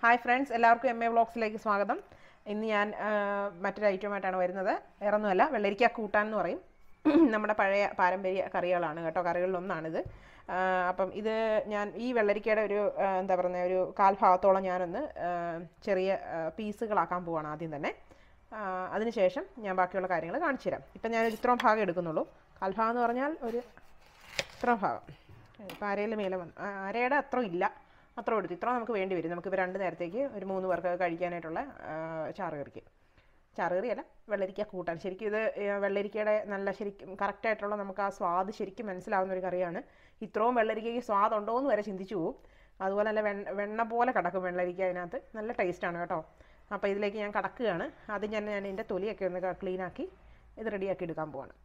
Hi friends എല്ലാവർക്കും M A വ്ളോഗ്സിലേക്ക് സ്വാഗതം ഇന്ന് ഞാൻ ആ, മറ്റൊരു ഐറ്റമായിട്ടാണ് വരുന്നത് വേറൊന്നുമല്ല വെള്ളരിക്ക കൂട്ടാൻ എന്ന് പറയും നമ്മുടെ പഴയ പാരമ്പര്യ കറികളാണ് കേട്ടോ കറികളിലൊന്നാണിത് ആ, അപ്പം ഇത് ഞാൻ ഈ വെള്ളരിക്കയുടെ ഒരു ആ, എന്താ പറയുക ഒരു കാൽ ഭാഗത്തോളം ഞാനൊന്ന് ആ, ചെറിയ ആ, പീസുകളാക്കാൻ പോവാണ് ആദ്യം തന്നെ ആ, അതിനുശേഷം ഞാൻ ബാക്കിയുള്ള കാര്യങ്ങൾ കാണിച്ചു തരാം ഇപ്പം ഞാനൊരു ഇത്രയും ഭാഗം എടുക്കുന്നുള്ളൂ കാൽഭാഗം എന്ന് പറഞ്ഞാൽ ഒരു ഇത്രയും ഭാഗം ഇപ്പം അരയിൽ മേലെ വന്നു ആ, അരയുടെ അത്ര ഇല്ല അത്ര എടുത്തു ഇത്ര നമുക്ക് വേണ്ടി വരും നമുക്കിപ്പോൾ രണ്ട് നേരത്തേക്ക് ഒരു മൂന്ന് പേർക്ക് കഴിക്കാനായിട്ടുള്ള ആ, ചാറ് കറിക്ക് ചാറ് കറിയല്ല വെള്ളരിക്ക കൂട്ടാൻ ശരിക്കും ഇത് ഏ, വെള്ളരിക്കയുടെ നല്ല ശരിക്കും കറക്റ്റായിട്ടുള്ള നമുക്ക് ആ സ്വാദ് ശരിക്കും മനസ്സിലാവുന്ന ഒരു കറിയാണ് ഇത്രയും വെള്ളരിക്കയ്ക്ക് സ്വാദുണ്ടോ എന്ന് വരെ ചിന്തിച്ചു പോകും അതുപോലെ നല്ല വെണ്ണ വെണ്ണ പോലെ കിടക്കും വെള്ളരിക്ക അതിനകത്ത് നല്ല ടേസ്റ്റാണ് കേട്ടോ അപ്പോൾ ഇതിലേക്ക് ഞാൻ കടക്കുകയാണ് ആദ്യം ഞാൻ ഞാൻ ഇതിൻ്റെ തൊലിയൊക്കെ ഒന്ന് ക്ലീനാക്കി ഇത് റെഡിയാക്കി എടുക്കാൻ പോവാണ്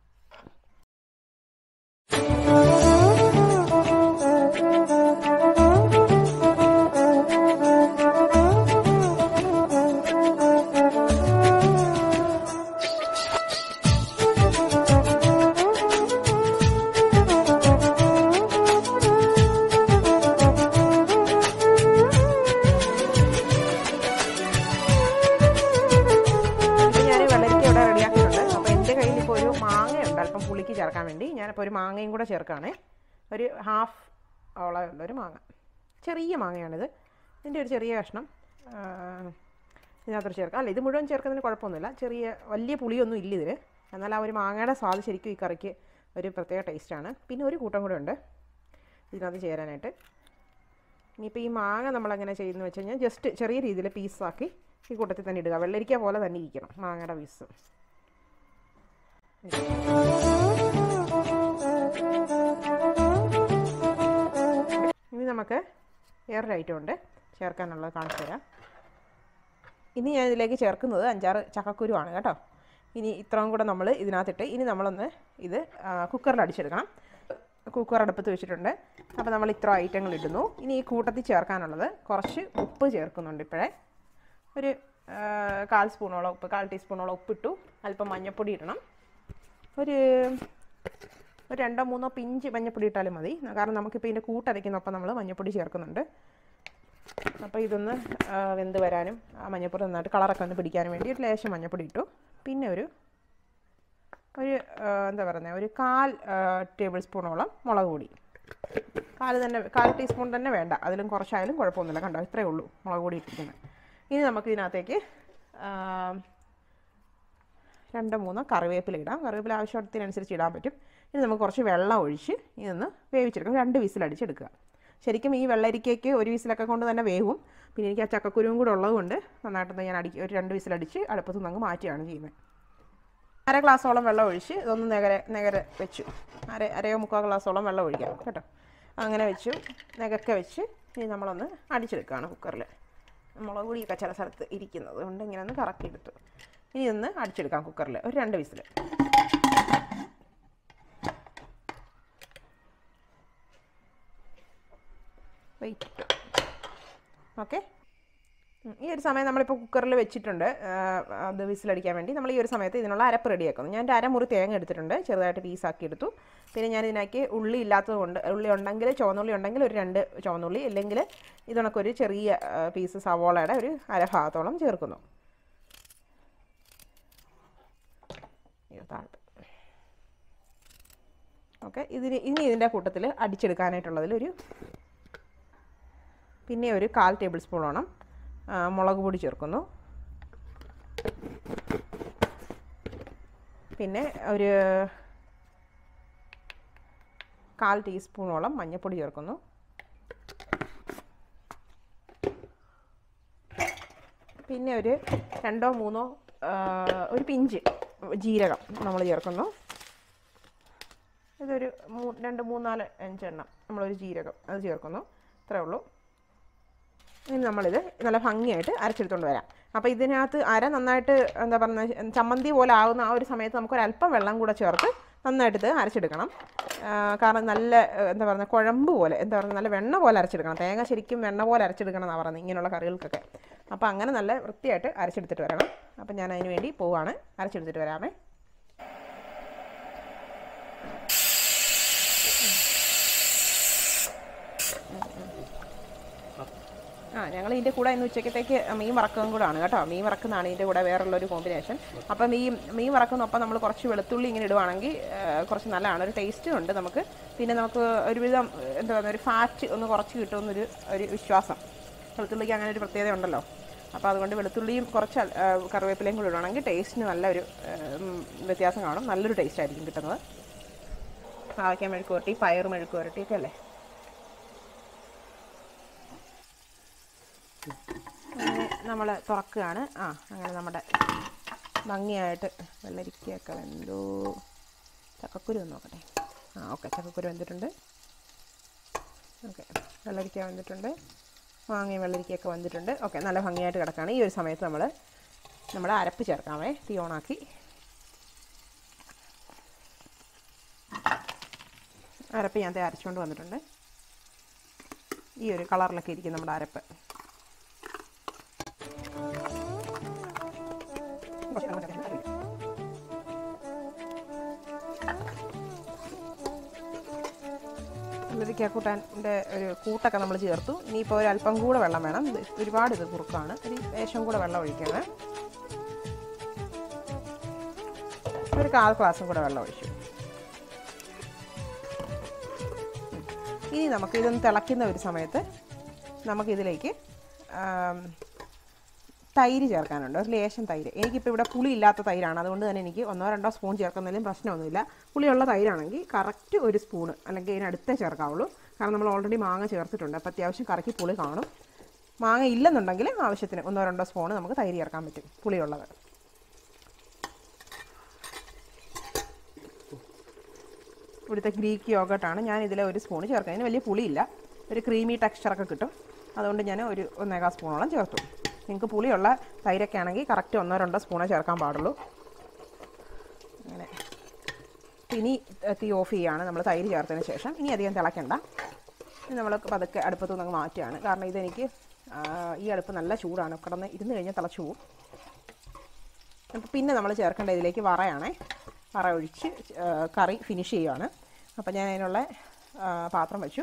ഇപ്പം ഞാൻ വെള്ളരിക്ക ഇവിടെ റെഡിയാക്കിയിട്ടുണ്ട് അപ്പോൾ എൻ്റെ കയ്യിൽ ഇപ്പോൾ ഒരു മാങ്ങയുണ്ട് അല്പം പുളിക്ക് ചേർക്കാൻ വേണ്ടി ഞാനിപ്പോൾ ഒരു മാങ്ങയും കൂടെ ചേർക്കുകയാണേ ഒരു ഹാഫ് ഓളം ഉള്ളൊരു മാങ്ങ ചെറിയ മാങ്ങയാണിത് ഇതിൻ്റെ ഒരു ചെറിയ കഷ്ണം ആ, ഇതിനകത്തോട്ട് ചേർക്കാം അല്ല ഇത് മുഴുവൻ ചേർക്കുന്നതിന് കുഴപ്പമൊന്നുമില്ല ചെറിയ വലിയ പുളിയൊന്നും ഇല്ല ഇതിൽ എന്നാൽ ആ ഒരു മാങ്ങയുടെ സ്വാദ് ശരിക്കും ഈ കറിക്ക് ഒരു പ്രത്യേക ടേസ്റ്റാണ് പിന്നെ ഒരു കൂട്ടം കൂടെ ഉണ്ട് ഇതിനകത്ത് ചേരാനായിട്ട് ഇനിയിപ്പോൾ ഈ മാങ്ങ നമ്മളെങ്ങനെ ചെയ്യുന്നത് വെച്ച് കഴിഞ്ഞാൽ ജസ്റ്റ് ചെറിയ രീതിയിൽ പീസാക്കി ഈ കൂട്ടത്തിൽ തന്നെ ഇടുക വെള്ളരിക്ക പോലെ തന്നെ ഇരിക്കണം മാങ്ങയുടെ പീസ് ഇനി നമുക്ക് വേറൊരു ഐറ്റം ഉണ്ട് ചേർക്കാനുള്ളത് കാണിച്ചു തരാം ഇനി ഞാൻ ഇതിലേക്ക് ചേർക്കുന്നത് അഞ്ചാറ് ചക്കക്കുരുവാണ് കേട്ടോ ഇനി ഇത്രയും കൂടെ നമ്മൾ ഇതിനകത്തിട്ട് ഇനി നമ്മളൊന്ന് ഇത് ആ, കുക്കറിൽ അടിച്ചെടുക്കണം കുക്കർ അടുപ്പത്ത് വെച്ചിട്ടുണ്ട് അപ്പോൾ നമ്മൾ ഇത്ര ഐറ്റങ്ങൾ ഇടുന്നു ഇനി ഈ കൂട്ടത്തിൽ ചേർക്കാനുള്ളത് കുറച്ച് ഉപ്പ് ചേർക്കുന്നുണ്ട് ഇപ്പോഴേ ഒരു ആ, കാൽ സ്പൂണോളം ഉപ്പ് കാൽ ടീസ്പൂണോളം ഉപ്പിട്ടു അല്പം മഞ്ഞൾപ്പൊടി ഇടണം ഒരു ഒരു രണ്ടോ മൂന്നോ പിഞ്ച് മഞ്ഞൾപ്പൊടി ഇട്ടാലും മതി കാരണം നമുക്കിപ്പോൾ ഇതിൻ്റെ കൂട്ടരയ്ക്കുന്നൊപ്പം നമ്മൾ മഞ്ഞൾപ്പൊടി ചേർക്കുന്നുണ്ട് അപ്പോൾ ഇതൊന്ന് ആ, വെന്ത് വരാനും ആ മഞ്ഞൾപ്പൊടി നന്നായിട്ട് കളറൊക്കെ ഒന്ന് പിടിക്കാനും വേണ്ടി ഒരു ലേശം മഞ്ഞൾപ്പൊടി ഇട്ടു പിന്നെ ഒരു ഒരു ആ, എന്താ പറയുന്നത് ഒരു കാൽ ടേബിൾ സ്പൂണോളം മുളക് പൊടി കാൽ തന്നെ കാൽ ടീസ്പൂൺ തന്നെ വേണ്ട അതിലും കുറച്ചായാലും കുഴപ്പമൊന്നുമില്ല കണ്ടോ ഇത്രയേ ഉള്ളൂ മുളക് പൊടി ഇട്ടിരിക്കുന്നത് ഇനി നമുക്ക് ഇതിനകത്തേക്ക് ആ, രണ്ട് മൂന്ന് കറിവേപ്പില ഇടാം കറിവേപ്പില ആവശ്യത്തിനനുസരിച്ച് ഇടാൻ പറ്റും ഇനി നമുക്ക് കുറച്ച് വെള്ളം ഒഴിച്ച് ഇതൊന്ന് വേവിച്ചെടുക്കാം രണ്ട് വിസിലടിച്ചെടുക്കുക ശരിക്കും ഈ വെള്ളരിക്കയ്ക്ക് ഒരു വിസിലൊക്കെ കൊണ്ട് തന്നെ വേവും പിന്നെ എനിക്ക് ആ ചക്കക്കുരുവും കൂടെ ഉള്ളതുകൊണ്ട് നന്നായിട്ടൊന്ന് ഞാൻ അടി ഒരു രണ്ട് വിസിലടിച്ച് അടുപ്പത്ത് നിന്ന് അങ്ങ് മാറ്റുകയാണ് ചെയ്യുന്നത് അര ഗ്ലാസ്സോളം വെള്ളം ഒഴിച്ച് ഇതൊന്ന് നെകര നെകര വെച്ചു അര അരയോ മുക്കാൽ ഗ്ലാസ്സോളം വെള്ളം ഒഴിക്കാം കേട്ടോ അങ്ങനെ വെച്ചു നെകക്കെ വെച്ച് ഇനി നമ്മളൊന്ന് അടിച്ചെടുക്കുകയാണ് കുക്കറിൽ മുളക് പൊടിയൊക്കെ ചില സ്ഥലത്ത് ഇരിക്കുന്നത് കൊണ്ട് ഇങ്ങനെ ഒന്ന് കറക്കി എടുത്തു ഇനി ഒന്ന് അടിച്ചെടുക്കാം കുക്കറിൽ ഒരു രണ്ട് വിസിൽ വെയിറ്റ് ഓക്കെ ഈ ഒരു സമയം നമ്മളിപ്പോൾ കുക്കറിൽ വെച്ചിട്ടുണ്ട് ആ, അത് വിസിലടിക്കാൻ വേണ്ടി നമ്മൾ ഈ ഒരു സമയത്ത് ഇതിനുള്ള അരപ്പ് റെഡിയാക്കുന്നു ഞാൻ ഒരു അരമുറി തേങ്ങ എടുത്തിട്ടുണ്ട് ചെറുതായിട്ട് പീസാക്കി എടുത്തു പിന്നെ ഞാൻ ഇതിനകത്ത് ഉള്ളി ഇല്ലാത്തത് കൊണ്ട് ഉള്ളി ഉണ്ടെങ്കിൽ ചുവന്നുള്ളി ഉണ്ടെങ്കിൽ ഒരു രണ്ട് ചുവന്നുള്ളി ഇല്ലെങ്കിൽ ഇതിനൊക്കെ ഒരു ചെറിയ ആ, പീസ് സവോളയുടെ ഒരു അര ഭാഗത്തോളം ചേർക്കുന്നു ഓക്കെ ഇതിന് ഇനി ഇതിൻ്റെ കൂട്ടത്തിൽ അടിച്ചെടുക്കാനായിട്ടുള്ളതിൽ ഒരു പിന്നെ ഒരു കാൽ ടേബിൾ സ്പൂണോളം ആ, മുളക് പൊടി ചേർക്കുന്നു പിന്നെ ഒരു കാൽ ടീസ്പൂണോളം മഞ്ഞൾപ്പൊടി ചേർക്കുന്നു പിന്നെ ഒരു രണ്ടോ മൂന്നോ ആ, ഒരു പിഞ്ച് ജീരകം നമ്മൾ ചേർക്കുന്നു ഇതൊരു മൂ രണ്ട് മൂന്നാല് അഞ്ചെണ്ണം നമ്മളൊരു ജീരകം അത് ചേർക്കുന്നു ഇത്രേ ഉള്ളൂ ഇനി നമ്മളിത് നല്ല ഭംഗിയായിട്ട് അരച്ചെടുത്തുകൊണ്ട് വരാം അപ്പോൾ ഇതിനകത്ത് അര നന്നായിട്ട് എന്താ പറയുക ചമ്മന്തി പോലെ ആകുന്ന ആ ഒരു സമയത്ത് നമുക്കൊരല്പം വെള്ളം കൂടെ ചേർത്ത് നന്നായിട്ട് ഇത് അരച്ചെടുക്കണം ആ, കാരണം നല്ല ഏ, എന്താ പറയുക കുഴമ്പ് പോലെ എന്താ പറയുക നല്ല വെണ്ണ പോലെ അരച്ചെടുക്കണം തേങ്ങ ശരിക്കും വെണ്ണ പോലെ അരച്ചെടുക്കണം എന്നാണ് പറയുന്നത് ഇങ്ങനെയുള്ള കറികൾക്കൊക്കെ അപ്പോൾ അങ്ങനെ നല്ല വൃത്തിയായിട്ട് അരച്ചെടുത്തിട്ട് വരണം അപ്പോൾ ഞാൻ അതിന് വേണ്ടി പോവാണ് അരച്ചെടുത്തിട്ട് വരാമേ ആ ഞങ്ങൾ ഇതിൻ്റെ കൂടെ ഇന്ന് ഉച്ചക്കത്തേക്ക് മീൻ വറക്കുന്നതും കൂടെ ആണ് കേട്ടോ മീൻ വറക്കുന്നതാണ് ഇതിൻ്റെ കൂടെ വേറുള്ളൊരു കോമ്പിനേഷൻ അപ്പം ഈ മീൻ വറക്കുന്നൊപ്പം നമ്മൾ കുറച്ച് വെളുത്തുള്ളി ഇങ്ങനെ ഇടുവാണെങ്കിൽ ആ, കുറച്ച് നല്ലതാണ് ഒരു ടേസ്റ്റും ഉണ്ട് നമുക്ക് പിന്നെ നമുക്ക് ഒരുവിധം എന്താ പറയുക ഒരു ഫാറ്റ് ഒന്ന് കുറച്ച് കിട്ടുമെന്നൊരു ഒരു വിശ്വാസം വെളുത്തുള്ളിക്ക് അങ്ങനെ ഒരു പ്രത്യേകത ഉണ്ടല്ലോ അപ്പോൾ അതുകൊണ്ട് വെളുത്തുള്ളിയും കുറച്ച് അൽ- ആ, കറിവേപ്പിലയും കൂടി ഇടുവാണെങ്കിൽ ടേസ്റ്റിന് നല്ലൊരു ആ, ഉം, വ്യത്യാസം കാണും നല്ലൊരു ടേസ്റ്റ് ആയിരിക്കും കിട്ടുന്നത് പാവയ്ക്ക മെഴുക്ക് പുരട്ടി പയർ മെഴുക്ക് പുരട്ടിയൊക്കെ അല്ലേ അങ്ങനെ നമ്മൾ തുറക്കുകയാണ് ആ അങ്ങനെ നമ്മുടെ ഭംഗിയായിട്ട് വെള്ളരിക്കയൊക്കെ വെന്തോ ചക്കക്കുരു ഒന്ന് നോക്കട്ടെ ആ ഓക്കെ ചക്കക്കുരു വെന്തിട്ടുണ്ട് ഓക്കെ വെള്ളരിക്ക വെന്തിട്ടുണ്ട് മാങ്ങയും വെള്ളരിക്കയൊക്കെ വന്നിട്ടുണ്ട് ഓക്കെ നല്ല ഭംഗിയായിട്ട് കിടക്കുകയാണ് ഈ ഒരു സമയത്ത് നമ്മൾ നമ്മുടെ അരപ്പ് ചേർക്കാമേ തീ ഓണാക്കി അരപ്പ് ഞാൻ ദേ അരച്ചുകൊണ്ട് വന്നിട്ടുണ്ട് ഈ ഒരു കളറിലൊക്കെ ഇരിക്കും നമ്മുടെ അരപ്പ് വെള്ളരിക്കാക്കൂട്ടാൻ്റെ ഒരു കൂട്ടൊക്കെ നമ്മൾ ചേർത്തു ഇനിയിപ്പോൾ ഒരു അല്പം കൂടെ വെള്ളം വേണം ഇത് ഒരുപാട് ഇത് കുറുക്കാണ് ഒരു ലേശം കൂടെ വെള്ളം ഒഴിക്കണം ഒരു കാൽ ഗ്ലാസും കൂടെ വെള്ളം ഒഴിച്ചു ഉം. ഇനി നമുക്ക് ഇതൊന്ന് തിളയ്ക്കുന്ന ഒരു സമയത്ത് നമുക്കിതിലേക്ക് ആം, തൈര് ചേർക്കാനുണ്ട് ഒരു ലേശം തൈര് എനിക്കിപ്പോൾ ഇവിടെ പുളി ഇല്ലാത്ത തൈരാണ് അതുകൊണ്ട് തന്നെ എനിക്ക് ഒന്നോ രണ്ടോ സ്പൂൺ ചേർക്കുന്നതിലും പ്രശ്നമൊന്നുമില്ല പുളിയുള്ള തൈരാണെങ്കിൽ കറക്റ്റ് ഒരു സ്പൂണ് അല്ലെങ്കിൽ ഇതിനടുത്തേ ചേർക്കാവുള്ളൂ കാരണം നമ്മൾ ഓൾറെഡി മാങ്ങ ചേർത്തിട്ടുണ്ട് അപ്പോൾ അത്യാവശ്യം കറക്കി പുളി കാണും മാങ്ങ ഇല്ലെന്നുണ്ടെങ്കിൽ ആവശ്യത്തിന് ഒന്നോ രണ്ടോ സ്പൂണ് നമുക്ക് തൈര് ചേർക്കാൻ പറ്റും പുളിയുള്ളത് ഇവിടുത്തെ ഗ്രീക്ക് യോഗട്ടാണ് ഞാൻ ഇതിലെ ഒരു സ്പൂൺ ചേർക്കുന്നത് ഇതിന് വലിയ പുളിയില്ല ഒരു ക്രീമി ടെക്സ്ചറൊക്കെ കിട്ടും അതുകൊണ്ട് ഞാൻ ഒരു ഒന്നേകാൽ സ്പൂണോളം ചേർത്തു നിങ്ങൾക്ക് പുളിയുള്ള തൈരൊക്കെ ആണെങ്കിൽ കറക്റ്റ് ഒന്നോ രണ്ടോ സ്പൂണേ ചേർക്കാൻ പാടുള്ളൂ അങ്ങനെ ഇനി തീ ഓഫ് ചെയ്യുകയാണ് നമ്മൾ തൈര് ചേർത്തതിന് ശേഷം ഇനി അധികം തിളയ്ക്കണ്ട ഇനി നമ്മൾ പതുക്കെ അടുപ്പത്തു നിന്ന് അങ്ങ് മാറ്റുകയാണ് കാരണം ഇതെനിക്ക് ആ, ഈ അടുപ്പ് നല്ല ചൂടാണ് കിടന്ന് ഇരുന്ന് കഴിഞ്ഞാൽ തിളച്ചു പോകും അപ്പോൾ പിന്നെ നമ്മൾ ചേർക്കേണ്ട ഇതിലേക്ക് വറയാണേ വറ ഒഴിച്ച് ആ, കറി ഫിനിഷ് ചെയ്യുകയാണ് അപ്പോൾ ഞാൻ അതിനുള്ള ആ, പാത്രം വെച്ചു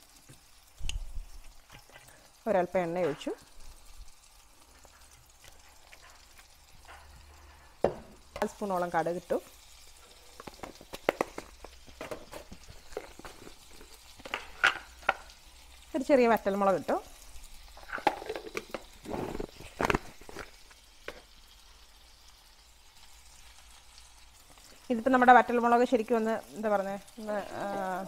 ഒരല്പം എണ്ണ ഒഴിച്ചു അര സ്പൂണോളം കടുക് ഇട്ടു ഒരു ചെറിയ വറ്റൽമുളക് ഇട്ടു ഇതിപ്പോൾ നമ്മുടെ വറ്റൽമുളക് ശരിക്കും ഒന്ന് എന്താ പറയുന്നത് ഒന്ന് ആ,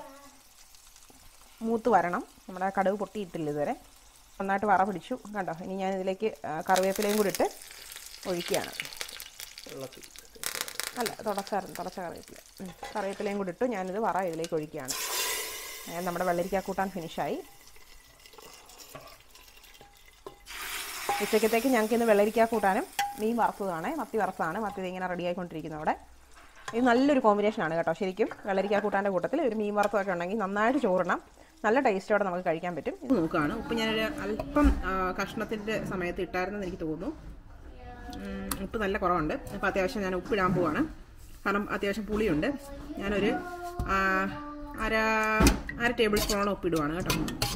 മൂത്ത് വരണം നമ്മുടെ കടുക് പൊട്ടിയിട്ടില്ല ഇതുവരെ നന്നായിട്ട് വറ പിടിച്ചു കണ്ടോ ഇനി ഞാൻ ഇതിലേക്ക് ആ, കറിവേപ്പിലയും കൂടി ഇട്ട് ഒഴിക്കുകയാണ് അല്ല തുടച്ചായിരുന്നു തുടച്ച കറിവേപ്പില ഉം. കറിവേപ്പിലയും കൂടി ഇട്ടു ഞാനിത് വറ ഇതിലേക്ക് ഒഴിക്കുകയാണ് അങ്ങനെ നമ്മുടെ വെള്ളരിക്കാക്കൂട്ടാൻ ഫിനിഷായി ഉച്ചക്കത്തേക്ക് ഞങ്ങൾക്ക് ഇന്ന് വെള്ളരിക്ക കൂട്ടാനും മീൻ വറുത്തതാണ് മത്തി വറുത്തതാണ് മത്തി ദേ ഇങ്ങനെ റെഡി ആയിക്കൊണ്ടിരിക്കുന്നത് അവിടെ ഇത് നല്ലൊരു കോമ്പിനേഷനാണ് കേട്ടോ ശരിക്കും വെള്ളരിക്ക കൂട്ടാൻ്റെ കൂട്ടത്തിൽ ഒരു മീൻ വറുത്തമൊക്കെ ഉണ്ടെങ്കിൽ നന്നായിട്ട് ചോറിണം നല്ല ടേസ്റ്റോടെ നമുക്ക് കഴിക്കാൻ പറ്റും ഇത് നോക്കുകയാണ് ഉപ്പ് ഞാനൊരു അല്പം കഷ്ണത്തിൻ്റെ സമയത്ത് ഇട്ടായിരുന്നെന്ന് എനിക്ക് തോന്നുന്നു ഉം, ഉപ്പ് നല്ല കുറവുണ്ട് അപ്പോൾ അത്യാവശ്യം ഞാൻ ഉപ്പിടാൻ പോവാണ് കാരണം അത്യാവശ്യം പുളിയുണ്ട് ഞാനൊരു ആ, അര അര ടേബിൾ സ്പൂണോളം ഉപ്പിടുവാണ് കേട്ടോ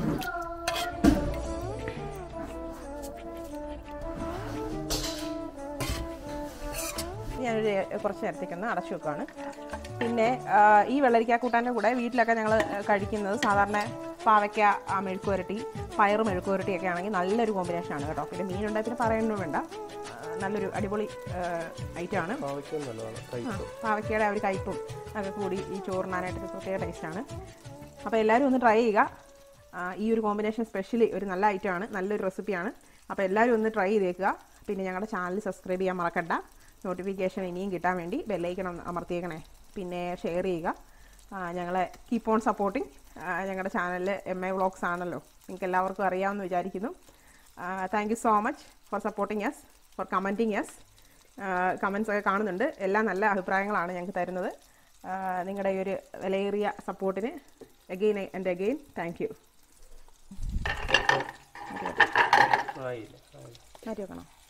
ഞാനൊരു കുറച്ച് നേരത്തേക്കൊന്ന് അടച്ചു വെക്കുകയാണ് പിന്നെ ആ, ഈ വെള്ളരിക്ക കൂട്ടാൻ്റെ കൂടെ വീട്ടിലൊക്കെ ഞങ്ങൾ കഴിക്കുന്നത് സാധാരണ പാവയ്ക്ക ആ, മെഴുക്ക് പുരട്ടി പയർ മെഴുക്ക് പുരട്ടിയൊക്കെ ആണെങ്കിൽ നല്ലൊരു കോമ്പിനേഷനാണ് കേട്ടോ പിന്നെ മീനുണ്ടെങ്കിൽ പിന്നെ പറയൊന്നും വേണ്ട ആ, നല്ലൊരു അടിപൊളി ഐറ്റമാണ് പാവയ്ക്കും നല്ലതാണ് ആ, കഴിക്കും പാവയ്ക്കയുടെ ആ ഒരു കയ്പും ഒക്കെ കൂടി ഈ ചോറിനാനായിട്ട് ഒരു പ്രത്യേക ടേസ്റ്റാണ് അപ്പോൾ എല്ലാവരും ഒന്ന് ട്രൈ ചെയ്യുക ആ, ഈ ഒരു കോമ്പിനേഷൻ സ്പെഷ്യലി ഒരു നല്ല ഐറ്റമാണ് നല്ലൊരു റെസിപ്പിയാണ് അപ്പോൾ എല്ലാവരും ഒന്ന് ട്രൈ ചെയ്തേക്കുക പിന്നെ ഞങ്ങളുടെ ചാനൽ സബ്സ്ക്രൈബ് ചെയ്യാൻ മറക്കണ്ട നോട്ടിഫിക്കേഷൻ ഇനിയും കിട്ടാൻ വേണ്ടി ബെല്ലൈക്കൺ ഒന്ന് അമർത്തിയേക്കണേ പിന്നെ ഷെയർ ചെയ്യുക ആ, ഞങ്ങളെ കീപ്പ് ഓൺ സപ്പോർട്ടിങ് ഞങ്ങളുടെ ചാനലിൽ എം എ വ്ളോഗ്സ് ആണല്ലോ നിങ്ങൾക്ക് എല്ലാവർക്കും അറിയാമെന്ന് വിചാരിക്കുന്നു thank you so much for supporting yes for commenting yes comments ഒക്കെ കാണുന്നുണ്ട് എല്ലാം നല്ല അഭിപ്രായങ്ങളാണ് ഞങ്ങൾക്ക് തരുന്നത് ആ, നിങ്ങളുടെ ഈ ഒരു വിലയേറിയ സപ്പോർട്ടിന് again and again thank you ആയില്ല ആയില്ല മാറ്റി വെക്കണം